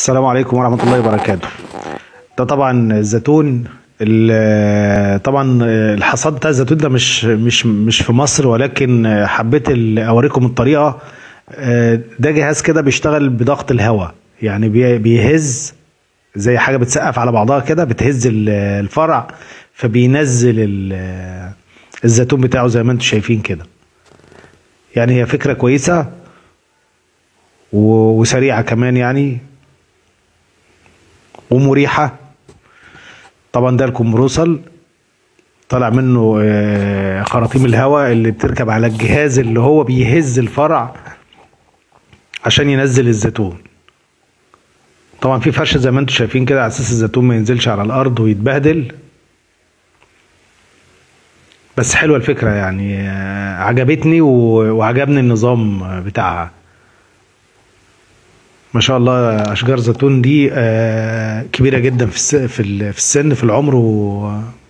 السلام عليكم ورحمة الله وبركاته ده طبعا الزيتون ال- طبعا الحصاد بتاع الزيتون ده مش مش مش في مصر ولكن حبيت ال- اوريكم الطريقة ده جهاز كده بيشتغل بضغط الهواء يعني بي- بيهز زي حاجة بتسقف على بعضها كده بتهز ال- الفرع فبينزل ال- الزيتون بتاعه زي ما انتم شايفين كده يعني هي فكرة كويسة و- وسريعة كمان يعني ومريحة طبعا ده الكمبروسل طالع منه آه، خراطيم الهواء اللي بتركب على الجهاز اللي هو بيهز الفرع عشان ينزل الزيتون طبعا في فرشة زي ما انتم شايفين كده على اساس الزيتون ما ينزلش على الارض ويتبهدل بس حلوة الفكرة يعني آه، عجبتني و- وعجبني النظام بتاعها ما شاء الله اشجار زيتون دي آه، كبيره جدا في الس- في ال- في السن في العمر و-